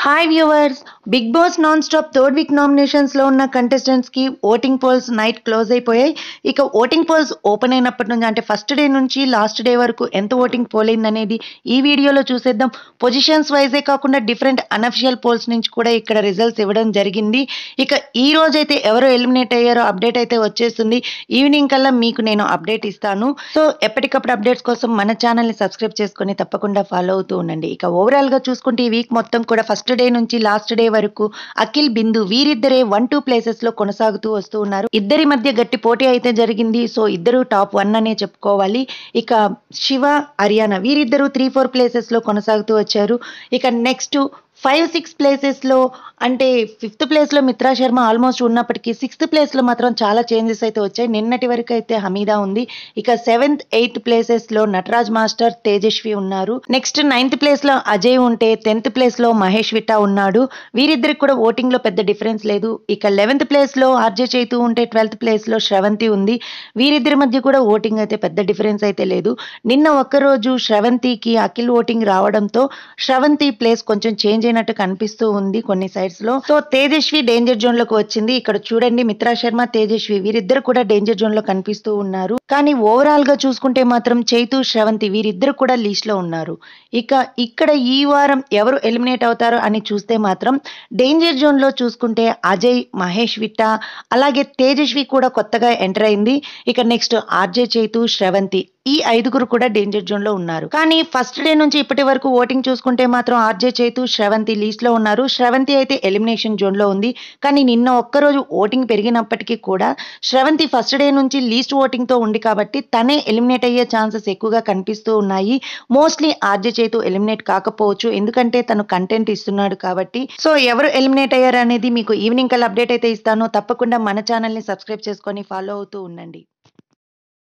hi viewers Bigg Boss Non Stop third week నామినేషన్స్లో ఉన్న కంటెస్టెంట్స్కి ఓటింగ్ పోల్స్ నైట్ క్లోజ్ అయిపోయాయి ఇక ఓటింగ్ పోల్స్ ఓపెన్ అయినప్పటి నుంచి అంటే ఫస్ట్ డే నుంచి లాస్ట్ డే వరకు ఎంత ఓటింగ్ పోల్ అయిందనేది ఈ వీడియోలో చూసేద్దాం పొజిషన్స్ వైజే కాకుండా డిఫరెంట్ అనఫిషియల్ పోల్స్ నుంచి కూడా ఇక్కడ రిజల్ట్స్ ఇవ్వడం జరిగింది ఇక ఈ రోజు అయితే ఎవరు ఎలిమినేట్ అయ్యారో అప్డేట్ అయితే వచ్చేస్తుంది ఈవినింగ్ కల్లా మీకు నేను అప్డేట్ ఇస్తాను సో ఎప్పటికప్పుడు అప్డేట్స్ కోసం మన ఛానల్ని సబ్స్క్రైబ్ చేసుకొని తప్పకుండా ఫాలో అవుతూ ఉండండి ఇక ఓవరాల్గా చూసుకుంటే ఈ వీక్ మొత్తం కూడా ఫస్ట్ డే నుంచి లాస్ట్ డే వరకు అఖిల్ బిందు వీరిద్దరే వన్ టూ ప్లేసెస్ లో కొనసాగుతూ వస్తూ ఉన్నారు ఇద్దరి మధ్య గట్టి పోటీ అయితే జరిగింది సో ఇద్దరు టాప్ వన్ అనే చెప్పుకోవాలి ఇక శివ హర్యానా వీరిద్దరూ త్రీ ఫోర్ ప్లేసెస్ లో కొనసాగుతూ వచ్చారు ఇక నెక్స్ట్ ఫైవ్ సిక్స్ ప్లేసెస్లో అంటే ఫిఫ్త్ ప్లేస్లో మిత్రా శర్మ ఆల్మోస్ట్ ఉన్నప్పటికీ సిక్స్త్ ప్లేస్లో మాత్రం చాలా చేంజెస్ అయితే వచ్చాయి నిన్నటి వరకు అయితే హమీదా ఉంది ఇక సెవెంత్ ఎయిత్ ప్లేసెస్లో నటరాజ్ మాస్టర్ తేజస్వి ఉన్నారు నెక్స్ట్ నైన్త్ ప్లేస్లో అజయ్ ఉంటే టెన్త్ ప్లేస్లో మహేష్ విట్టా ఉన్నాడు వీరిద్దరికి కూడా ఓటింగ్లో పెద్ద డిఫరెన్స్ లేదు ఇక లెవెన్త్ ప్లేస్లో ఆర్జే చైతు ఉంటే ట్వెల్త్ ప్లేస్లో శ్రవంతి ఉంది వీరిద్దరి మధ్య కూడా ఓటింగ్ అయితే పెద్ద డిఫరెన్స్ అయితే లేదు నిన్న ఒక్కరోజు శ్రవంతికి అఖిల్ ఓటింగ్ రావడంతో శ్రవంతి ప్లేస్ కొంచెం చేంజ్ అయినట్టు కనిపిస్తూ ఉంది కొన్ని సైడ్స్ లో సో తేజస్వి డేంజర్ జోన్ లోకి వచ్చింది ఇక్కడ చూడండి మిత్రా శర్మ తేజస్వి వీరిద్దరు కూడా డేంజర్ జోన్ లో కనిపిస్తూ ఉన్నారు కానీ ఓవరాల్ గా చూసుకుంటే మాత్రం చైతు శ్రవంతి వీరిద్దరు కూడా లీస్ట్ లో ఉన్నారు ఇక ఇక్కడ ఈ వారం ఎవరు ఎలిమినేట్ అవుతారో అని చూస్తే మాత్రం డేంజర్ జోన్ లో చూసుకుంటే అజయ్ మహేష్ విట్టా అలాగే తేజస్వి కూడా కొత్తగా ఎంటర్ అయింది ఇక నెక్స్ట్ ఆర్జే చైతు శ్రవంతి ఈ ఐదుగురు కూడా డేంజర్ జోన్ లో ఉన్నారు కానీ ఫస్ట్ డే నుంచి ఇప్పటి వరకు ఓటింగ్ చూసుకుంటే మాత్రం ఆర్జే చైతు శ్రవంతి లీస్ట్ లో ఉన్నారు శ్రవంతి అయితే ఎలిమినేషన్ జోన్ లో ఉంది కానీ నిన్న ఒక్కరోజు ఓటింగ్ పెరిగినప్పటికీ కూడా శ్రవంతి ఫస్ట్ డే నుంచి లీస్ట్ ఓటింగ్ తో ఉంది కాబట్టి తనే ఎలిమినేట్ అయ్యే ఛాన్సెస్ ఎక్కువగా కనిపిస్తూ ఉన్నాయి మోస్ట్లీ ఆర్జే చైతు ఎలిమినేట్ కాకపోవచ్చు ఎందుకంటే తను కంటెంట్ ఇస్తున్నాడు కాబట్టి సో ఎవరు ఎలిమినేట్ అయ్యారు అనేది మీకు ఈవినింగ్ కల్లా అప్డేట్ అయితే ఇస్తాను తప్పకుండా మన ఛానల్ని సబ్స్క్రైబ్ చేసుకొని ఫాలో అవుతూ ఉండండి